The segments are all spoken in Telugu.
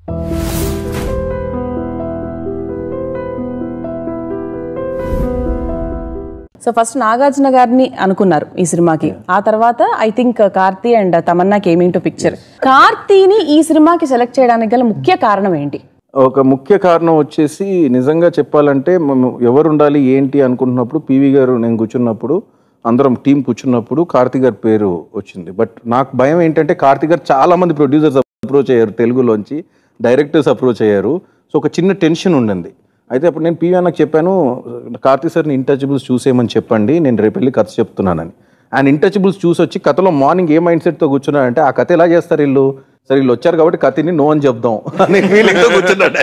సో ఫస్ట్ నాగార్జున గారిని అనుకున్నారు ఈ సినిమాకి ఆ తర్వాత I think Karthi and Tamannaah coming to picture కార్తీని ఈ సినిమాకి సెలెక్ట్ చేయడానికి గల ముఖ్య కారణం ఏంటి ఒక ముఖ్య కారణం వచ్చేసి నిజంగా చెప్పాలంటే మేము ఎవరు ఉండాలి ఏంటి అనుకుంటున్నప్పుడు పివి గారు నేను కూర్చున్నప్పుడు అందరం టీం కూర్చున్నప్పుడు కార్తీక్ గారి పేరు వచ్చింది బట్ నాకు భయం ఏంటంటే కార్తీక్ గారు చాలా మంది ప్రొడ్యూసర్స్ అప్రోచ్ అయ్యారు తెలుగులోంచి డైరెక్టర్స్ అప్రోచ్ అయ్యారు సో ఒక చిన్న టెన్షన్ ఉండింది అయితే అప్పుడు నేను పివి అన్నకు చెప్పాను కార్తీక్ సార్ని ఇంటచబుల్స్ చూసేయమని చెప్పండి నేను రేపు వెళ్ళి కథ చెప్తున్నానని ఆయన ఇంటచబుల్స్ చూసి వచ్చి కథలో మార్నింగ్ ఏ మైండ్ సెట్తో కూర్చున్నాడంటే ఆ కథ ఎలా చేస్తారు వీళ్ళు సరే వీళ్ళు వచ్చారు కాబట్టి కథని నో అని చెప్దాం అనే ఫీలింగ్తో కూర్చున్నాడు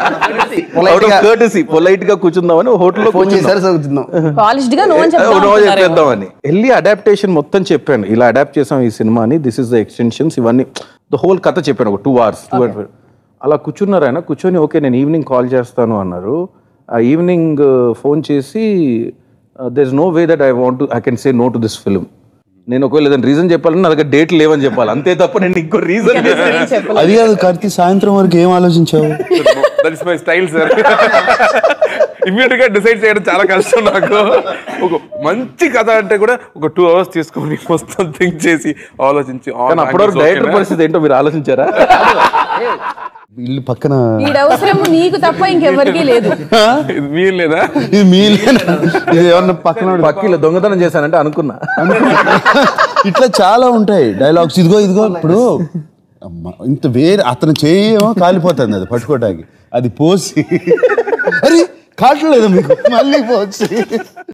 పొలైట్ గా కూర్చుందామని హోటల్లో ఫోన్ చేశారు చదువుతున్నాం పాలిష్డ్ గా నో అని నో చెప్తాం చెప్పేద్దామని వెళ్ళి అడాప్టేషన్ మొత్తం చెప్పాను ఇలా అడాప్ట్ చేసాం ఈ సినిమాని దిస్ ఇస్ ద ఎక్స్టెన్షన్స్ ఇవన్నీ ద హోల్ కథ చెప్పాను ఒక టూ అవర్స్ టూ అవర్స్ అలా కూర్చున్నారు ఆయన కూర్చొని ఓకే నేను ఈవినింగ్ కాల్ చేస్తాను అన్నారు ఆ ఈవినింగ్ ఫోన్ చేసి there is no way that I want I can say no to this film నేను ఒకవేళ ఏదైనా రీజన్ చెప్పాలని నా దగ్గర డేట్ లేవని చెప్పాలి అంతే తప్ప నేను ఇంకో రీజన్ అది కాదు కార్తీ సాయంత్రం వరకు ఏం ఆలోచించావు that is my style sir immediate గా డిసైడ్ చేయడం చాలా కష్టం నాకు ఒక మంచి కథ అంటే కూడా ఒక టూ అవర్స్ తీసుకొని మొత్తం థింక్ చేసి ఆలోచించి "ఆ, కానీ అప్పటి వరకు నాకు డైరెక్టర్ ఓకేనా?" పరిస్థితి ఏంటో మీరు ఆలోచించారా ఇల్లు పక్కన ఈ అవసరం నీకు తప్ప ఇంకెవరికీ లేదు ఇది వీలు లేదా ఇది మీ ఇల్లేనా? ఇది ఏమన్నా పక్కన పక్కీలో దొంగతనం చేశానంటే అనుకున్నా ఇట్లా చాలా ఉంటాయి డైలాగ్స్ ఇదిగో ఇదిగో ఇప్పుడు అమ్మ, ఇంత వేరే అతను చేయమో కాలిపోతుంది అది పట్టుకోవడానికి అది పోసి అరే కావట్లేదా మీకు మళ్ళీ పోసి